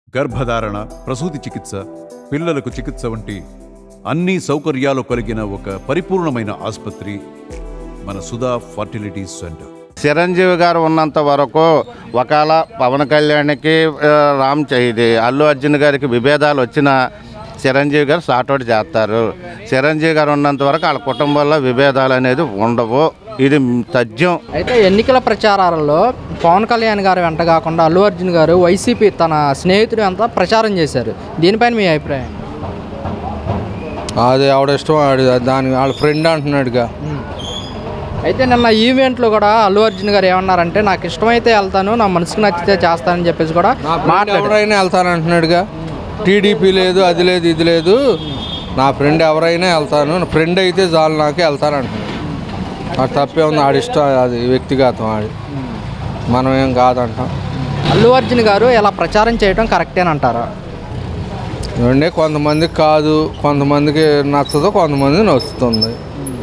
గర్భధారణ ప్రసూతి చికిత్స పిల్లలకు చికిత్స వంటి అన్ని సౌకర్యాలు కలిగిన ఒక పరిపూర్ణమైన ఆసుపత్రి మన సుధా ఫర్టిలిటీ సెంటర్ చిరంజీవి గారు ఉన్నంత వరకు ఒకవేళ పవన్ కళ్యాణ్కి ఆ, రామ్ చ- ఇది అల్లు అర్జున్ గారికి విభేదాలు వచ్చినా చిరంజీవి గారు సార్ట్అవుట్ చేస్తారు చిరంజీవి గారు ఉన్నంత వరకు వాళ్ళ కుటుంబంలో విభేదాలు అనేది ఉండవు ఇది తథ్యం అయితే ఎన్నికల ప్రచారాలలో పవన్ కళ్యాణ్ గారు వెంట కాకుండా అల్లు అర్జున్ గారు వైసీపీ తన స్నేహితుడు అంతా ప్రచారం చేశారు దీనిపైన మీ అభిప్రాయం అది ఆవిడ ఇష్టం ఆడి దాని వాళ్ళ ఫ్రెండ్ అంటున్నాడుగా అయితే నిన్న ఈవెంట్లో కూడా అల్లు అర్జున్ గారు ఏమన్నారంటే నాకు ఇష్టమైతే వెళ్తాను నా మనసుకు నచ్చితే చేస్తానని చెప్పేసి కూడా నా ఫ్రెండ్ మాట్లాడారు ఎవరైనా వెళ్తానంటున్నాడుగా టీడీపీ లేదు అది లేదు ఇది లేదు నా ఫ్రెండ్ ఎవరైనా వెళ్తాను నా ఫ్రెండ్ అయితే చాలు నాకే వెళ్తానంటున్నాడు అది తప్పే ఉంది ఆడి ఇష్టం అది వ్యక్తిగతం ఆడి మనం ఏం కాదంటాం అల్లు అర్జున్ గారు ఇలా ప్రచారం చేయడం కరెక్టేనంటారా ఏమంటే కొంతమందికి కాదు కొంతమందికి నచ్చదు కొంతమంది నచ్చుతుంది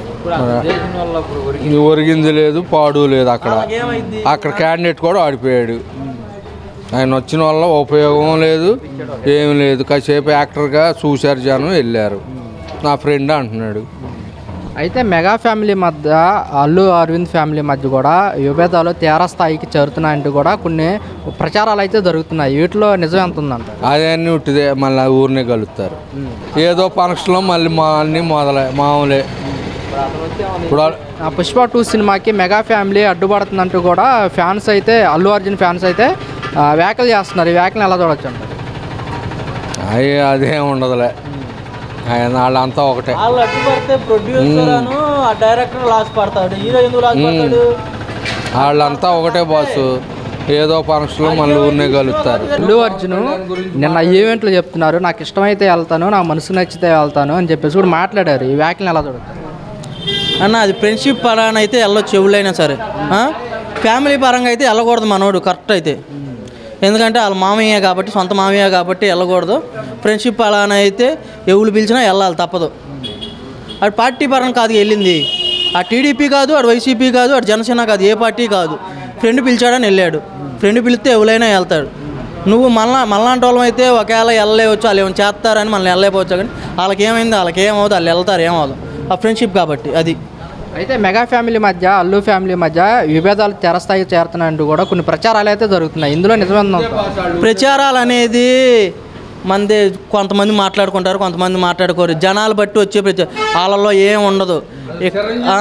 మరి ఒరిగింది లేదు పాడు లేదు అక్కడ అక్కడ క్యాండిడేట్ కూడా ఆడిపోయాడు ఆయన వచ్చిన వల్ల ఉపయోగం లేదు ఏం లేదు కాసేపు యాక్టర్గా చూశారు జనం వెళ్ళారు నా ఫ్రెండ్ అంటున్నాడు అయితే మెగా ఫ్యామిలీ మధ్య అల్లు అరవింద్ ఫ్యామిలీ మధ్య కూడా విభేదాలు తీర స్థాయికి చేరుతున్నాయంటూ కూడా కొన్ని ప్రచారాలు అయితే జరుగుతున్నాయి వీటిలో నిజం ఎంత ఉందంట అదే అన్ని ఉట్టిదే మళ్ళీ ఊరినే కలుస్తారు ఏదో ఫంక్షన్లో మళ్ళీ మా అన్నీ మొదలే మామూలే ఇప్పుడు ఆ- ఆ పుష్ప టూ సినిమాకి మెగా ఫ్యామిలీ అడ్డుపడుతుందంటూ కూడా ఫ్యాన్స్ అయితే అల్లు అర్జున్ ఫ్యాన్స్ అయితే ఆ, వ్యాఖ్యలు చేస్తున్నారు ఈ వ్యాఖ్యలు ఎలా చూడొచ్చు అంటారు అయ్యి అదేం ఉండదులే ఆయన వాళ్ళంతా ఒకటే వాళ్ళు అడ్డు పడితే ప్రొడ్యూసర్ అను ఆ డైరెక్టర్ లాస్ పడతాడు హీరో ఎందుకు లాస్ పడతాడు వాళ్ళంతా ఒకటే బాసు ఏదో ఫంక్షన్లో మళ్ళీ ఊరినే కలుస్తారు అల్లు అర్జున్ నిన్న ఈవెంట్లు చెప్తున్నారు నాకు ఇష్టమైతే వెళ్తాను నా మనసు నచ్చితే వెళ్తాను అని చెప్పేసి కూడా మాట్లాడారు ఈ వ్యాఖ్యలు ఎలా చూడొచ్చు అన్న అది ఫ్రెండ్షిప్ పరంగా అయితే వెళ్ళొచ్చు ఎవరైనా సరే ఆ? ఫ్యామిలీ పరంగా అయితే వెళ్ళకూడదు మనోడు కరెక్ట్ అయితే ఎందుకంటే వాళ్ళ మామయ్య కాబట్టి సొంత మామయ్య కాబట్టి వెళ్ళకూడదు ఫ్రెండ్షిప్ అలానే అయితే ఎవరు పిలిచినా వెళ్ళాలి తప్పదు అటు పార్టీ పరంగా కాదు వెళ్ళింది ఆ టీడీపీ కాదు అటు వైసీపీ కాదు అటు జనసేన కాదు ఏ పార్టీ కాదు ఫ్రెండ్ పిలిచాడని వెళ్ళాడు ఫ్రెండ్ పిలిస్తే ఎవరైనా వెళ్తాడు నువ్వు మళ్ళా మళ్ళాంటి వాళ్ళం అయితే ఒకవేళ వెళ్ళలేవచ్చు వాళ్ళు ఏమైనా చేస్తారని మనల్ని వెళ్ళలేకపోవచ్చు కానీ వాళ్ళకి ఏమైంది వాళ్ళకి ఏమవుతుంది వాళ్ళు వెళ్తారు ఏమవుతుంది ఆ ఫ్రెండ్షిప్ కాబట్టి అది అయితే మెగా ఫ్యామిలీ మధ్య అల్లు ఫ్యామిలీ మధ్య విభేదాలు తెరస్థాయికి చేరుతున్నాయంటూ కూడా కొన్ని ప్రచారాలు అయితే జరుగుతున్నాయి ఇందులో నిజమైన ప్రచారాలు అనేది మంది కొంతమంది మాట్లాడుకుంటారు కొంతమంది మాట్లాడుకోరు జనాలు బట్టి వచ్చే ప్రచారం వాళ్ళలో ఏం ఉండదు ఇక్- ఆ,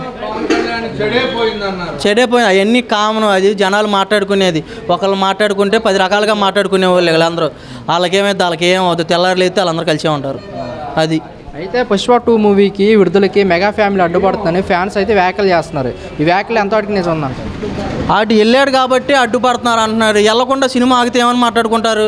చెడైపోయింది అవన్నీ కామన్ అది జనాలు మాట్లాడుకునేది ఒకళ్ళు మాట్లాడుకుంటే పది రకాలుగా మాట్లాడుకునే వాళ్ళు వీళ్ళందరూ వాళ్ళకేమైతే వాళ్ళకి ఏం అవుతుంది తెల్లారులు అయితే వాళ్ళందరూ కలిసే ఉంటారు అది అయితే పుష్ప టూ మూవీకి విడుదలకి మెగా ఫ్యామిలీ అడ్డుపడుతుందని ఫ్యాన్స్ అయితే వ్యాఖ్యలు చేస్తున్నారు ఈ వ్యాఖ్యలు ఎంతవరకు నిజం ఉందంట అటు వెళ్ళాడు కాబట్టి అడ్డుపడుతున్నారు అంటున్నారు వెళ్ళకుండా సినిమా ఆగితే ఏమని మాట్లాడుకుంటారు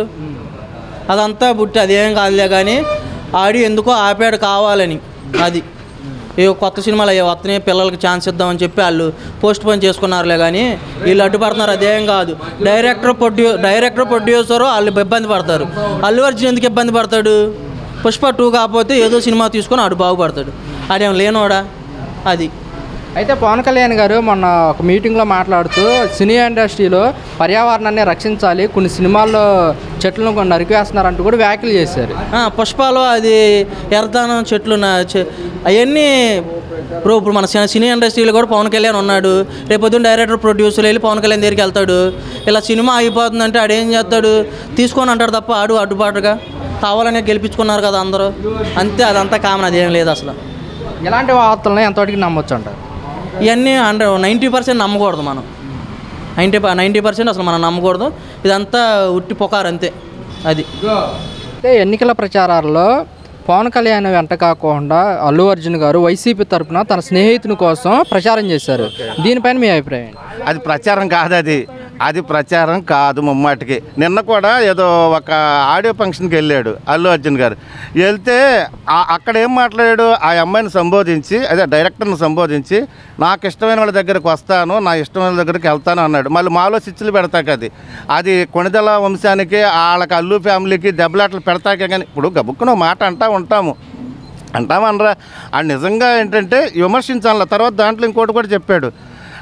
అదంతా బుట్టి అదేం కాదులే కానీ ఆడి ఎందుకో ఆపాడు కావాలని అది ఏ కొత్త సినిమాలు అయ్యే వస్తున్నాయి పిల్లలకి ఛాన్స్ ఇద్దామని చెప్పి వాళ్ళు పోస్ట్ పోన్ చేసుకున్నారులే కానీ వీళ్ళు అడ్డుపడుతున్నారు అదేం కాదు డైరెక్టర్ ప్రొడ్యూ డైరెక్టర్ ప్రొడ్యూసర్ వాళ్ళు ఇబ్బంది పడతారు అల్లు అర్జున్ ఎందుకు ఇబ్బంది పడతాడు పుష్ప టూ కాకపోతే ఏదో సినిమా తీసుకొని ఆడు బాగుపడతాడు ఆడేం లేనోడా అది అయితే పవన్ కళ్యాణ్ గారు మొన్న ఒక మీటింగ్లో మాట్లాడుతూ సినీ ఇండస్ట్రీలో పర్యావరణాన్ని రక్షించాలి కొన్ని సినిమాల్లో చెట్లను కొన్ని నరికివేస్తున్నారంటూ కూడా వ్యాఖ్యలు చేశారు ఆ, పుష్పాలు అది ఎర్రదానం చెట్లు అవన్నీ ఇప్పుడు ఇప్పుడు మన సినీ- సినీ ఇండస్ట్రీలో కూడా పవన్ కళ్యాణ్ ఉన్నాడు రేపొద్దున డైరెక్టర్ ప్రొడ్యూసర్ వెళ్ళి పవన్ కళ్యాణ్ దగ్గరికి వెళ్తాడు ఇలా సినిమా అయిపోతుందంటే ఆడు ఏం చేస్తాడు తీసుకొని అంటాడు తప్ప ఆడు అడ్డుబాటుగా కావాలనే గెలిపించుకున్నారు కదా అందరూ అంతే అదంతా కామన్ అదేం లేదు అసలు ఇలాంటి వార్తలను ఎంతవరకు నమ్మొచ్చు అంటారు ఇవన్నీ హండ్రెడ్ నైంటీ పర్సెంట్ నమ్మకూడదు మనం నైంటీ నైంటీ పర్సెంట్ అసలు మనం నమ్మకూడదు ఇదంతా ఉట్టి పొకారు అంతే అది అయితే ఎన్నికల ప్రచారాల్లో పవన్ కళ్యాణ్ వెంట కాకుండా అల్లు అర్జున్ గారు వైసీపీ తరపున తన స్నేహితుని కోసం ప్రచారం చేశారు దీనిపైన మీ అభిప్రాయం ఏంటి? అది ప్రచారం కాదు అది అది ప్రచారం కాదు ముమ్మాటికి నిన్న కూడా ఏదో ఒక ఆడియో ఫంక్షన్కి వెళ్ళాడు అల్లు అర్జున్ గారు వెళ్తే ఆ- అక్కడ ఏం మాట్లాడాడు ఆ అమ్మాయిని సంబోధించి అదే డైరెక్టర్ని సంబోధించి నాకు ఇష్టమైన వాళ్ళ దగ్గరికి వస్తాను నా ఇష్టమైన వాళ్ళ దగ్గరికి వెళ్తాను అన్నాడు మళ్ళీ మాలో చిచ్చులు పెడతాక అది అది కొణిదల వంశానికి వాళ్ళకి అల్లు ఫ్యామిలీకి దెబ్బలాటలు పెడతాకే కానీ ఇప్పుడు గబుక్కున ఓ మాట అంటా ఉంటాము అంటామనరా ఆ నిజంగా ఏంటంటే విమర్శించాల తర్వాత దాంట్లో ఇంకోటి కూడా చెప్పాడు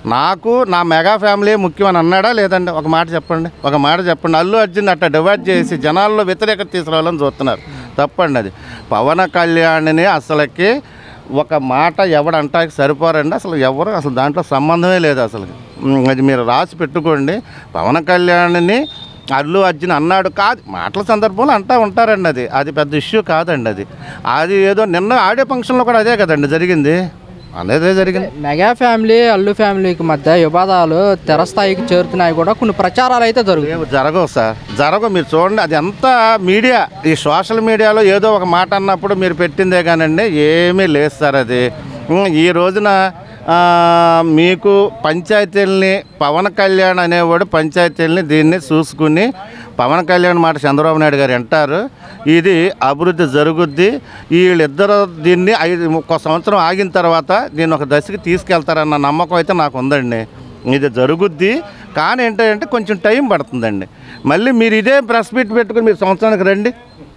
నాకు నా మెగా ఫ్యామిలీ ముఖ్యమని అన్నాడా లేదండి ఒక మాట చెప్పండి ఒక మాట చెప్పండి అల్లు అర్జున్ అట్లా డివైడ్ చేసి జనాల్లో వ్యతిరేకత తీసుకురావాలని చూస్తున్నారు తప్పండి అది పవన్ కళ్యాణ్ని అసలుకి ఒక మాట ఎవడంటానికి సరిపోరండి అసలు ఎవరు అసలు దాంట్లో సంబంధమే లేదు అసలు ఉమ్, అది మీరు రాసి పెట్టుకోండి పవన్ కళ్యాణ్ని అల్లు అర్జున్ అన్నాడు కాదు మాటల సందర్భంలో అంటా ఉంటారండి అది అది పెద్ద ఇష్యూ కాదండి అది అది ఏదో నిన్న ఆడియో ఫంక్షన్లో కూడా అదే కదండి జరిగింది అనేదే జరిగింది మెగా ఫ్యామిలీ అల్లు ఫ్యామిలీకి మధ్య వివాదాలు తెరస్థాయికి చేరుతున్నాయి కూడా కొన్ని ప్రచారాలు అయితే జరుగుతాయి ఏమి జరగవు సార్ జరగవు మీరు చూడండి అది అంతా మీడియా ఈ సోషల్ మీడియాలో ఏదో ఒక మాట అన్నప్పుడు మీరు పెట్టిందే కానండి ఏమీ లేదు సార్ అది ఉమ్, ఈ రోజున ఆ, మీకు పంచాయతీలని పవన్ కళ్యాణ్ అనేవాడు పంచాయతీలని దీన్ని చూసుకుని పవన్ కళ్యాణ్ మాట చంద్రబాబు నాయుడు గారు అంటారు ఇది అభివృద్ధి జరుగుద్ది వీళ్ళిద్దరు దీన్ని ఐదు ఒక సంవత్సరం ఆగిన తర్వాత దీన్ని ఒక దశకి తీసుకెళ్తారన్న నమ్మకం అయితే నాకు ఉందండి ఇది జరుగుద్ది కానీ ఏంటంటే కొంచెం టైం పడుతుందండి మళ్ళీ మీరు ఇదే ప్రెస్ మీట్ పెట్టుకుని మీరు సంవత్సరానికి రండి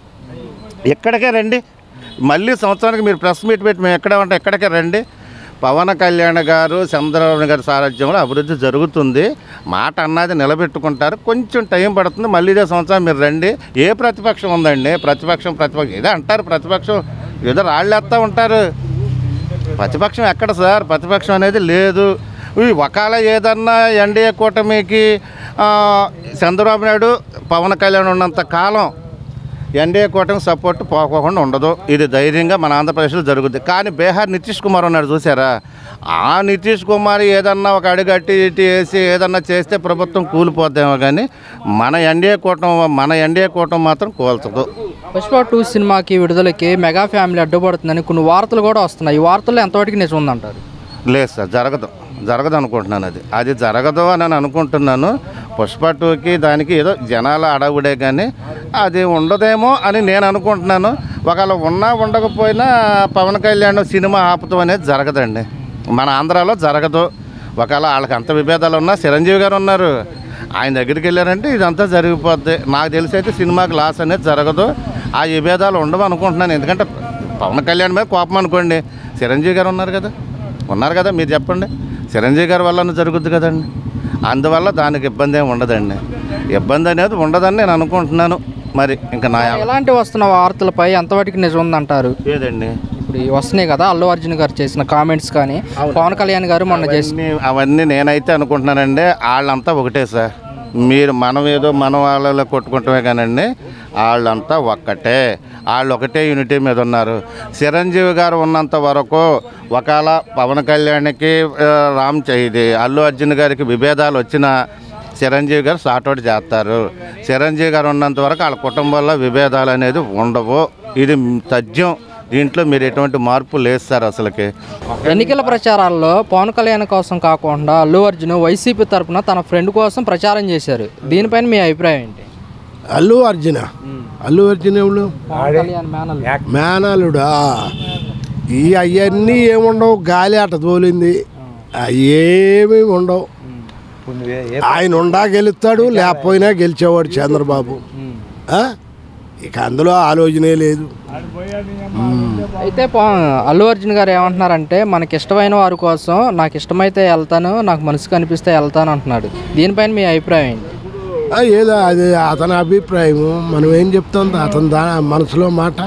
ఇక్కడికే రండి మళ్ళీ సంవత్సరానికి మీరు ప్రెస్ మీట్ పెట్టి మేము ఎక్కడ ఉంటే ఎక్కడికే రండి పవన్ కళ్యాణ్ గారు చంద్రబాబు గారి సారథ్యంలో అభివృద్ధి జరుగుతుంది మాట అన్నది నిలబెట్టుకుంటారు కొంచెం టైం పడుతుంది మళ్ళీ ఇదే సంవత్సరం మీరు రండి ఏ ప్రతిపక్షం ఉందండి ప్రతిపక్షం ప్రతిపక్షం ఏదో అంటారు ప్రతిపక్షం ఏదో రాళ్ళేస్తూ ఉంటారు ప్రతిపక్షం ఎక్కడ సార్ ప్రతిపక్షం అనేది లేదు ఈ ఒకవేళ ఏదన్నా ఎన్డీఏ కూటమికి ఆ, చంద్రబాబు నాయుడు పవన్ కళ్యాణ్ ఉన్నంత కాలం ఎన్డీఏ కూటమి సపోర్ట్ పోకోకుండా ఉండదు ఇది ధైర్యంగా మన ఆంధ్రప్రదేశ్లో జరుగుద్ది కానీ బీహార్ నితీష్ కుమార్ ఉన్నాడు చూసారా ఆ నితీష్ కుమార్ ఏదన్నా ఒక అడుగు అట్టి ఇటు వేసి ఏదన్నా చేస్తే ప్రభుత్వం కూలిపోద్దేమో కానీ మన ఎన్డీఏ కూటమి మన ఎన్డీఏ కూటమి మాత్రం కూల్చదు పుష్ప టూ సినిమాకి విడుదలకి మెగా ఫ్యామిలీ అడ్డుపడుతుందని కొన్ని వార్తలు కూడా వస్తున్నాయి ఈ వార్తల్లో ఎంతవరకు నిజం ఉందంటారు లేదు సార్ జరగదు జరగదు అనుకుంటున్నాను అది అది జరగదు అని నేను అనుకుంటున్నాను పుష్ప టూకి దానికి ఏదో జనాల అడవుడే కానీ అది ఉండదేమో అని నేను అనుకుంటున్నాను ఒకవేళ ఉన్నా ఉండకపోయినా పవన్ కళ్యాణ్ సినిమా ఆపుతాం అనేది జరగదండి మన ఆంధ్రాలో జరగదు ఒకవేళ వాళ్ళకి అంత విభేదాలు ఉన్నా చిరంజీవి గారు ఉన్నారు ఆయన దగ్గరికి వెళ్ళారంటే ఇదంతా జరిగిపోద్ది నాకు తెలిసి అయితే సినిమాకి లాస్ అనేది జరగదు ఆ విభేదాలు ఉండవు అనుకుంటున్నాను ఎందుకంటే పవన్ కళ్యాణ్ మీద కోపం అనుకోండి చిరంజీవి గారు ఉన్నారు కదా ఉన్నారు కదా మీరు చెప్పండి చిరంజీవి గారి వల్ల జరుగుద్ది కదండి అందువల్ల దానికి ఇబ్బంది ఏమి ఉండదండి ఇబ్బంది అనేది ఉండదని నేను అనుకుంటున్నాను మరి ఇంకా నా ఎలాంటి వస్తున్న వార్తలపై ఎంతవరకు నిజం ఉందంటారు ఏదండి ఇప్పుడు ఇవి వస్తున్నాయి కదా అల్లు అర్జున్ గారు చేసిన కామెంట్స్ కానీ పవన్ కళ్యాణ్ గారు మొన్న చేసిన అవన్నీ అవన్నీ నేనైతే అనుకుంటున్నానండి వాళ్ళంతా ఒకటే సార్ మీరు మనం ఏదో మన వాళ్ళలో కొట్టుకుంటామే కానండి వాళ్ళంతా ఒక్కటే వాళ్ళు ఒకటే యూనిటీ మీద ఉన్నారు చిరంజీవి గారు ఉన్నంత వరకు ఒకవేళ పవన్ కళ్యాణ్కి ఆ, రామ్ చ- ఇది అల్లు అర్జున్ గారికి విభేదాలు వచ్చినా చిరంజీవి గారు సార్ట్అవుట్ చేస్తారు చిరంజీవి గారు ఉన్నంత వరకు వాళ్ళ కుటుంబంలో విభేదాలు అనేది ఉండవు ఇది తథ్యం దీంట్లో మీరు ఎటువంటి మార్పు లేదు సార్ అసలుకి ఎన్నికల ప్రచారాల్లో పవన్ కళ్యాణ్ కోసం కాకుండా అల్లు అర్జున్ వైసీపీ తరపున తన ఫ్రెండ్ కోసం ప్రచారం చేశారు దీనిపైన మీ అభిప్రాయం ఏంటి అల్లు అర్జున అల్లు అర్జున్ ఎవడు పవన్ కళ్యాణ్ మేనల్ మేనలుడా ఈ అవన్నీ ఏముండవు గాలి అట తోలింది ఏమీ ఉండవు ఆయన ఉండా గెలుస్తాడు లేకపోయినా గెలిచేవాడు చంద్రబాబు ఆ? ఇక అందులో ఆలోచనే లేదు అయితే పవన్ అల్లు అర్జున్ గారు ఏమంటున్నారంటే మనకి ఇష్టమైన వారి కోసం నాకు ఇష్టమైతే వెళ్తాను నాకు మనసు కనిపిస్తే వెళ్తాను అంటున్నాడు దీనిపైన మీ అభిప్రాయం ఏంటి ఆ, ఏదో అది అతని అభిప్రాయం మనం ఏం చెప్తాం అతని దా మనసులో మాట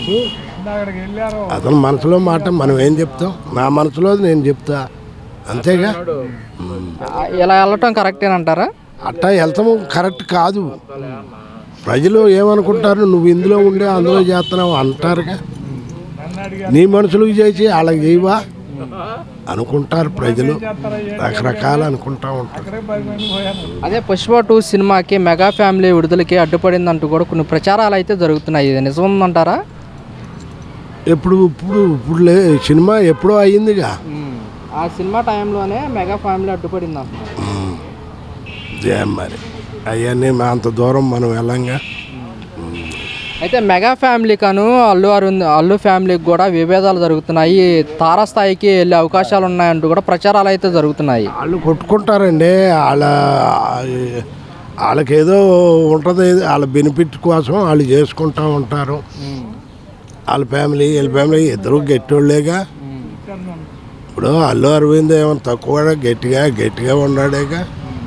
అతని మనసులో మాట మనం ఏం చెప్తాం నా మనసులో నేను చెప్తా అంతేగా ఆ, ఇలా వెళ్ళటం కరెక్టేనంటారా అట్టా వెళ్తాము కరెక్ట్ కాదు ప్రజలు ఏమనుకుంటారు నువ్వు ఇందులో ఉండే అందులో చేస్తున్నావు అంటారుగా నీ మనుషులకు చేసి వాళ్ళకి చేయవా అనుకుంటారు ప్రజలు రకరకాలు అనుకుంటా ఉంటారు అదే పుష్ప టూ సినిమాకి మెగా ఫ్యామిలీ విడుదలకి అడ్డుపడిందంటూ కూడా కొన్ని ప్రచారాలు అయితే జరుగుతున్నాయి ఇది నిజం ఉందంటారా ఎప్పుడు ఇప్పుడు ఇప్పుడు లే సినిమా ఎప్పుడో అయ్యిందిగా ఆ సినిమా టైంలోనే మెగా ఫ్యామిలీ అడ్డుపడింది అంటున్నారు ఏం మరి అవన్నీ మా అంత దూరం మనం వెళ్ళంగా అయితే మెగా ఫ్యామిలీకను అల్లు అరుణ్ అల్లు ఫ్యామిలీకి కూడా విభేదాలు జరుగుతున్నాయి తారాస్థాయికి వెళ్ళే అవకాశాలు ఉన్నాయంటూ కూడా ప్రచారాలు అయితే జరుగుతున్నాయి వాళ్ళు కొట్టుకుంటారండి వాళ్ళ వాళ్ళకి ఏదో ఉంటుంది వాళ్ళ బెనిఫిట్ కోసం వాళ్ళు చేసుకుంటూ ఉంటారు వాళ్ళ ఫ్యామిలీ వీళ్ళ ఫ్యామిలీ ఇద్దరు గట్టోళ్ళేగా ఇప్పుడు అల్లు అరవింద్ ఏమైనా తక్కువ గట్టిగా గట్టిగా ఉన్నాడేగా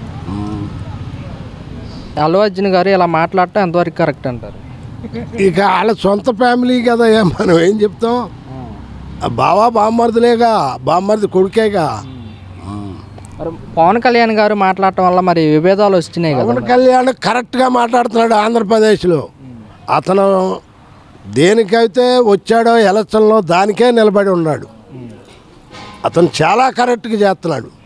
అల్లు అర్జున్ గారు ఇలా మాట్లాడటం ఎంతవరకు కరెక్ట్ అంటారు ఇక వాళ్ళ సొంత ఫ్యామిలీ కదా ఏ మనం ఏం చెప్తాం ఆ బావా బామ్మర్దులేగా బామ్మర్ది కొడుకేగా మరి పవన్ కళ్యాణ్ గారు మాట్లాడటం వల్ల మరి విభేదాలు వచ్చినాయి కదా పవన్ కళ్యాణ్ కరెక్ట్గా మాట్లాడుతున్నాడు ఆంధ్రప్రదేశ్లో అతను దేనికైతే వచ్చాడో ఎలక్షన్లో దానికే నిలబడి ఉన్నాడు అతను చాలా కరెక్ట్గా చేస్తున్నాడు